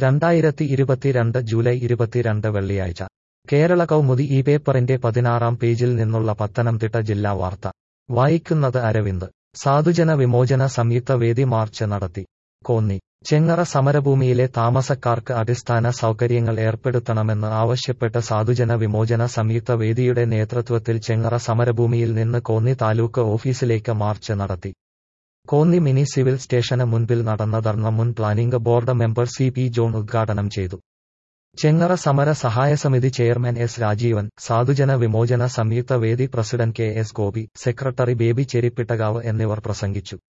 രണ്ടായിരത്തി ഇരുപത്തിരണ്ട് ജൂലൈ ഇരുപത്തിരണ്ട് വെള്ളിയാഴ്ച കേരള കൗമുദി ഈ പേപ്പറിന്റെ പതിനാറാം പേജിൽ നിന്നുള്ള പത്തനംതിട്ട ജില്ലാ വാർത്ത വായിക്കുന്നത് അരവിന്ദ് സാധുജന വിമോചന സംയുക്ത വേദി മാർച്ച് നടത്തി കോന്നി ചെങ്ങറ സമരഭൂമിയിലെ താമസക്കാർക്ക് അടിസ്ഥാന സൗകര്യങ്ങൾ ഏർപ്പെടുത്തണമെന്ന് ആവശ്യപ്പെട്ട് സാധുജന വിമോചന സംയുക്ത വേദിയുടെ നേതൃത്വത്തിൽ ചെങ്ങറ സമരഭൂമിയിൽ നിന്ന് കോന്നി താലൂക്ക് ഓഫീസിലേക്ക് മാർച്ച് നടത്തി കോന്നി മിനി സിവിൽ സ്റ്റേഷന് മുൻപിൽ നടന്ന ധർണ മുൻ planning board member C P John ഉദ്ഘാടനം ചെയ്തു ചെങ്ങറ സമര സഹായസമിതി ചെയർമാൻ എസ് രാജീവൻ സാധുജന വിമോചന സംയുക്ത വേദി president K S Gopi secretary Baby Cherippittakavu എന്നിവർ പ്രസംഗിച്ചു